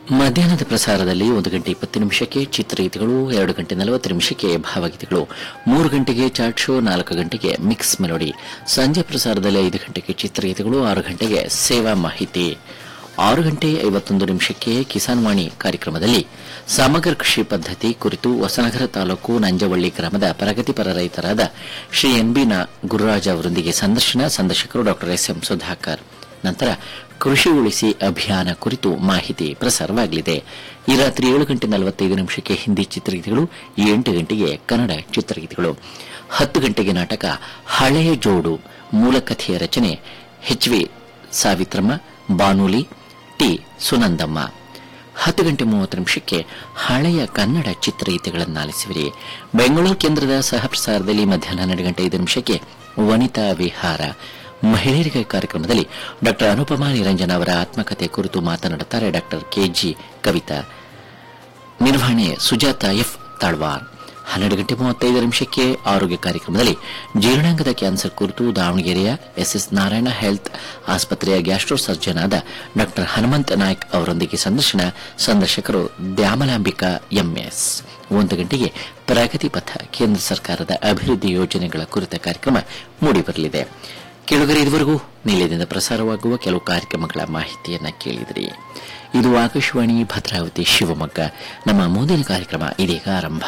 ಮಧ್ಯಾಹ್ನದ ಪ್ರಸಾರದಲ್ಲಿ ಒಂದು ಗಂಟೆ ಇಪ್ಪತ್ತು ನಿಮಿಷಕ್ಕೆ ಚಿತ್ರಗೀತೆಗಳು ಎರಡು ಗಂಟೆ ನಲವತ್ತು ನಿಮಿಷಕ್ಕೆ ಭಾವಗೀತೆಗಳು ಮೂರು ಗಂಟೆಗೆ ಚಾಟ್ ಶೋ ನಾಲ್ಕು ಗಂಟೆಗೆ ಮಿಕ್ಸ್ ಮೆಲೋಡಿ ಸಂಜೆ ಪ್ರಸಾರದಲ್ಲಿ ಐದು ಗಂಟೆಗೆ ಚಿತ್ರಗೀತೆಗಳು ಆರು ಗಂಟೆಗೆ ಸೇವಾ ಮಾಹಿತಿ ಆರು ಗಂಟೆ ಐವತ್ತೊಂದು ನಿಮಿಷಕ್ಕೆ ಕಿಸಾನ್ ವಾಣಿ ಕಾರ್ಯಕ್ರಮದಲ್ಲಿ ಸಮಗ್ರ ಕೃಷಿ ಪದ್ಧತಿ ಕುರಿತು ಹೊಸನಗರ ತಾಲೂಕು ನಂಜವಳ್ಳಿ ಗ್ರಾಮದ ಪ್ರಗತಿಪರ ರೈತರಾದ ಶ್ರೀ ಎನ್ ಬಿ ನ ಗುರುರಾಜ್ ಅವರೊಂದಿಗೆ ಸಂದರ್ಶನ ಸಂದರ್ಶಕರು ಡಾ ಎಸ್ ಎಂ ಸುಧಾಕರ್ ನಂತರ ಕೃಷಿ ಉಳಿಸಿ ಅಭಿಯಾನ ಕುರಿತು ಮಾಹಿತಿ ಪ್ರಸಾರವಾಗಲಿದೆ ಈ ರಾತ್ರಿ ಏಳು ಗಂಟೆ ನಲವತ್ತೈದು ನಿಮಿಷಕ್ಕೆ ಹಿಂದಿ ಚಿತ್ರಗೀತೆಗಳು ಎಂಟು ಗಂಟೆಗೆ ಕನ್ನಡ ಚಿತ್ರಗೀತೆಗಳು ಹತ್ತು ಗಂಟೆಗೆ ನಾಟಕ ಹಳೆಯ ಜೋಡು ಮೂಲಕಥೆಯ ರಚನೆ ಎಚ್ ವಿ ಸಾವಿತ್ರಮ್ಮ ಬಾನುಲಿ ಟಿ ಸುನಂದಮ್ಮ ಹತ್ತು ಗಂಟೆ ಮೂವತ್ತು ನಿಮಿಷಕ್ಕೆ ಹಳೆಯ ಕನ್ನಡ ಚಿತ್ರಗೀತೆಗಳನ್ನಾಲಿಸುವಿರಿ ಬೆಂಗಳೂರು ಕೇಂದ್ರದ ಸಹ ಪ್ರಸಾರದಲ್ಲಿ ಮಧ್ಯಾಹ್ನ ಹನ್ನೆರಡು ಗಂಟೆ ಐದು ನಿಮಿಷಕ್ಕೆ ವನಿತಾ ವಿಹಾರ ಮಹಿಳೆಯರಿಗೆ ಕಾರ್ಯಕ್ರಮದಲ್ಲಿ ಡಾಕ್ಟರ್ ಅನುಪಮಾ ನಿರಂಜನ್ ಅವರ ಆತ್ಮಕಥೆ ಕುರಿತು ಮಾತನಾಡುತ್ತಾರೆ ಡಾಕ್ಟರ್ ಕೆಜಿ ಕವಿತಾ ನಿರ್ವಹಣೆ ಸುಜಾತ ಎಫ್ ತಾಳ್ವಾರ್ ಹನ್ನೆರಡು ಗಂಟೆ ಮೂವತ್ತೈದು ನಿಮಿಷಕ್ಕೆ ಆರೋಗ್ಯ ಕಾರ್ಯಕ್ರಮದಲ್ಲಿ ಜೀರ್ಣಾಂಗದ ಕ್ಯಾನ್ಸರ್ ಕುರಿತು ದಾವಣಗೆರೆಯ ಎಸ್ಎಸ್ ನಾರಾಯಣ ಹೆಲ್ತ್ ಆಸ್ಪತ್ರೆಯ ಗ್ಯಾಸ್ಟ್ರೋ ಸರ್ಜನ್ ಆದ ಡಾಕ್ಟರ್ ಹನುಮಂತ ನಾಯ್ಕ್ ಅವರೊಂದಿಗೆ ಸಂದರ್ಶನ ಸಂದರ್ಶಕರು ದ್ಯಾಮಲಾಂಬಿಕಾ ಎಂಎಸ್ ಒಂದು ಗಂಟೆಗೆ ಪ್ರಗತಿ ಪಥ ಕೇಂದ್ರ ಸರ್ಕಾರದ ಅಭಿವೃದ್ಧಿ ಯೋಜನೆಗಳ ಕುರಿತ ಕಾರ್ಯಕ್ರಮ ಮೂಡಿಬರಲಿದೆ ಕೆಳಗರೆ ಇದುವರೆಗೂ ನಿಲಯದಿಂದ ಪ್ರಸಾರವಾಗುವ ಕೆಲವು ಕಾರ್ಯಕ್ರಮಗಳ ಮಾಹಿತಿಯನ್ನ ಕೇಳಿದಿರಿ ಇದು ಆಕಾಶವಾಣಿ ಭದ್ರಾವತಿ ಶಿವಮೊಗ್ಗ ನಮ್ಮ ಮುಂದಿನ ಕಾರ್ಯಕ್ರಮ ಇದೀಗ ಆರಂಭ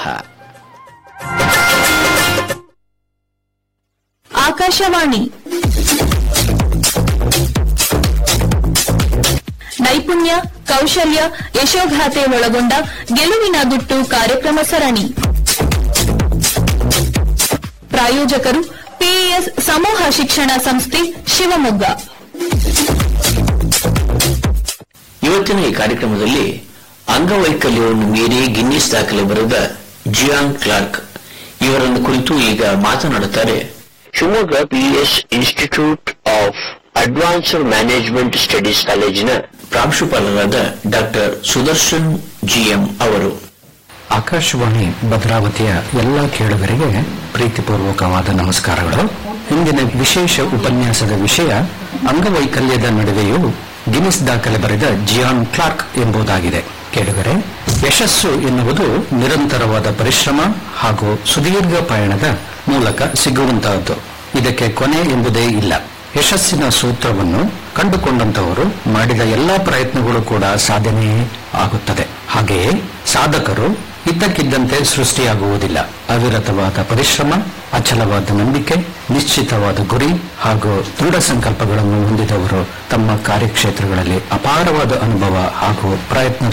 ಆಕಾಶವಾಣಿ ನೈಪುಣ್ಯ ಕೌಶಲ್ಯ ಯಶೋಗಾಥೆ ಒಳಗೊಂಡ ಗೆಲುವಿನ ದುಟ್ಟು ಕಾರ್ಯಕ್ರಮ ಸರಣಿ ಪ್ರಾಯೋಜಕರು ಪಿಇಎಸ್ ಸಮೂಹ ಶಿಕ್ಷಣ ಸಂಸ್ಥೆ ಶಿವಮೊಗ್ಗ ಇವತ್ತಿನ ಈ ಕಾರ್ಯಕ್ರಮದಲ್ಲಿ ಅಂಗವೈಕಲ್ಯವನ್ನು ಮೀರಿ ಗಿನ್ನಿಸ್ ದಾಖಲೆ ಬರೆದ ಜಿಯಾನ್ ಕ್ಲಾರ್ಕ್ ಇವರನ್ನು ಕುರಿತು ಈಗ ಮಾತನಾಡುತ್ತಾರೆ Shivamogga PS institute of advanced management studies ಕಾಲೇಜಿನ ಪ್ರಾಂಶುಪಾಲರಾದ ಡಾಕ್ಟರ್ ಸುದರ್ಶನ್ ಜಿಎಂ ಅವರು ಆಕಾಶವಾಣಿ ಭದ್ರಾವತಿಯ ಎಲ್ಲ ಕೇಳುಗರಿಗೆ ಪ್ರೀತಿಪೂರ್ವಕವಾದ ನಮಸ್ಕಾರಗಳು ಇಂದಿನ ವಿಶೇಷ ಉಪನ್ಯಾಸದ ವಿಷಯ ಅಂಗವೈಕಲ್ಯದ ನಡುವೆಯೂ ಗಿನ್ನಿಸ್ ದಾಖಲೆ ಬರೆದ ಜಿಯಾನ್ ಕ್ಲಾರ್ಕ್ ಎಂಬುದಾಗಿದೆ ಕೇಳುಗರೆ ಯಶಸ್ಸು ಎನ್ನುವುದು ನಿರಂತರವಾದ ಪರಿಶ್ರಮ ಹಾಗೂ ಸುದೀರ್ಘ ಪಯಣದ ಮೂಲಕ ಸಿಗುವಂತಹದ್ದು ಇದಕ್ಕೆ ಕೊನೆ ಎಂಬುದೇ ಇಲ್ಲ ಯಶಸ್ಸಿನ ಸೂತ್ರವನ್ನು ಕಂಡುಕೊಂಡಂತವರು ಮಾಡಿದ ಎಲ್ಲಾ ಪ್ರಯತ್ನಗಳು ಕೂಡ ಸಾಧನೆಯೇ ಆಗುತ್ತದೆ ಹಾಗೆಯೇ ಸಾಧಕರು ಇದ್ದಕ್ಕಿದ್ದಂತೆ ಸೃಷ್ಟಿಯಾಗುವುದಿಲ್ಲ ಅವಿರತವಾದ ಪರಿಶ್ರಮ ಅಚಲವಾದ ನಂಬಿಕೆ ನಿಶ್ಚಿತವಾದ ಗುರಿ ಹಾಗೂ ದೃಢ ಸಂಕಲ್ಪಗಳನ್ನು ಹೊಂದಿದವರು ತಮ್ಮ ಕಾರ್ಯಕ್ಷೇತ್ರಗಳಲ್ಲಿ ಅಪಾರವಾದ ಅನುಭವ ಹಾಗೂ ಪ್ರಯತ್ನದ